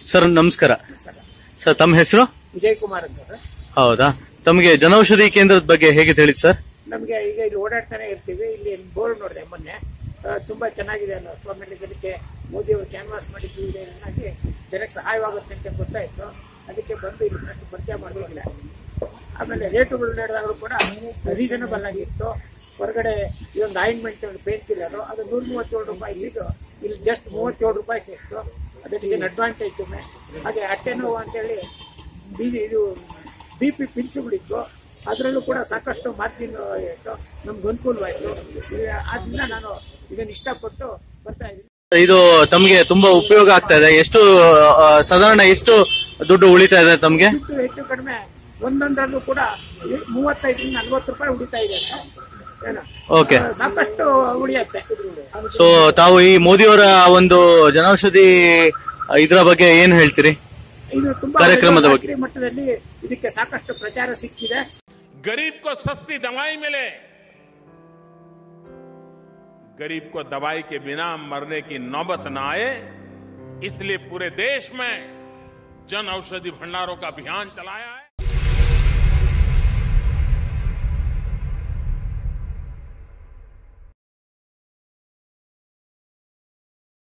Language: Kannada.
ಸರ್ ನಮಸ್ಕಾರ ಸರ್ ತಮ್ಮ ಹೆಸರು ವಿಜಯ್ ಕುಮಾರ್ ಅಂತ ಸರ್ ಹೌದಾ ತಮಗೆ ಜನೌಷಧಿ ಕೇಂದ್ರದ ಬಗ್ಗೆ ಹೇಗೆ ತಿಳಿತು ಸರ್ ನಮಗೆ ಈಗ ಇಲ್ಲಿ ಓಡಾಡ್ತಾನೆ ಇರ್ತೀವಿ ಇಲ್ಲಿ ಬೋರ್ಡ್ ನೋಡಿದೆ ಮೊನ್ನೆ ಆ, ತುಂಬಾ ಚೆನ್ನಾಗಿದೆ ಅಲ್ಲ ಆಮೇಲೆ ಜನಕ್ಕೆ ಮೋದಿ ಅವರು ಕ್ಯಾನ್ವಾಸ್ ಮಾಡಿದ್ದು ಇದೆ ಹಾಗೆ ಜನಕ್ಕೆ ಸಹಾಯವಾಗುತ್ತೆ ಅಂತ ಗೊತ್ತಾಯ್ತು ಅದಕ್ಕೆ ಬಂದು ಇಲ್ಲಿ ಪ್ರತಿ ಪರಿಚಯ ಮಾಡಿದ್ರೆ ಆಮೇಲೆ ರೇಟುಗಳು ನಡೆದಾಗಲೂ ಕೂಡ ರೀಸನಬಲ್ ಆಗಿತ್ತು ಹೊರಗಡೆ ಇದೊಂದು ಆಯಿಂಟ್ಮೆಂಟ್ ಪೇನ್ ಕಿಲ್ಲರು ಅದು ನೂರ ಮೂವತ್ತೇಳು ರೂಪಾಯಿ ಇದ್ದು ಇಲ್ಲಿ ಜಸ್ಟ್ ಮೂವತ್ತೇಳು ರೂಪಾಯಿ ಸಿಕ್ತು ದಟ್ ಇಸ್ ಎನ್ ಅಡ್ವಾಂಟೇಜ್ ತುಮ್ಮೆ ಹಾಗೆ ಹೊಟ್ಟೆ ನೋವು ಅಂತೇಳಿ ಬಿ ಇದು ಬಿ ಪಿ ಪಿನ್ಸುಗಳಿತ್ತು ಅದರಲ್ಲೂ ಕೂಡ ಸಾಕಷ್ಟು ಮಾರ್ಜಿನ್ ಇತ್ತು ನಮ್ಗೆ ಅನುಕೂಲವಾಯಿತು ಆದ್ರಿಂದ ನಾನು ಇದನ್ನ ಇಷ್ಟಪಟ್ಟು ಬರ್ತಾ ಇದ್ದೀನಿ ಇದು ತಮಗೆ ತುಂಬಾ ಉಪಯೋಗ ಆಗ್ತಾ ಇದೆ ಎಷ್ಟು ಆ, ಸಾಧಾರಣ ಎಷ್ಟು ದುಡ್ಡು ಉಳಿತಾ ಇದೆ ತಮಗೆ ದುಡ್ಡು ಹೆಚ್ಚು ಕಡಿಮೆ ಒಂದೊಂದರಲ್ಲೂ ಕೂಡ ಈ ಮೂವತ್ತೈದರಿಂದ ನಲ್ವತ್ತು ರೂಪಾಯಿ ಉಳಿತಾ ಇದೆ ಏನು ಓಕೆ ಆ, ಸಾಕಷ್ಟು ಉಳಿಯತ್ತೆ ಸೊ ತಾವು ಈ ಮೋದಿಯವರ ಒಂದು ಜನೌಷಧಿ ಇದರ ಬಗ್ಗೆ ಏನ್ ಹೇಳ್ತೀರಿ ಇದು ತುಂಬಾ ಕಾರ್ಯಕ್ರಮದ ಬಗ್ಗೆ. ರಾಷ್ಟ್ರೀಯ ಮಟ್ಟದಲ್ಲಿ ಇದಕ್ಕೆ ಸಾಕಷ್ಟು ಪ್ರಚಾರ ಸಿಕ್ಕಿದೆ गरीब को सस्ती दवाई मिले गरीब को दवाई के बिना मरने की नौबत न आए इसलिए पूरे देश में जन औषधि भंडारों का अभियान चलाया है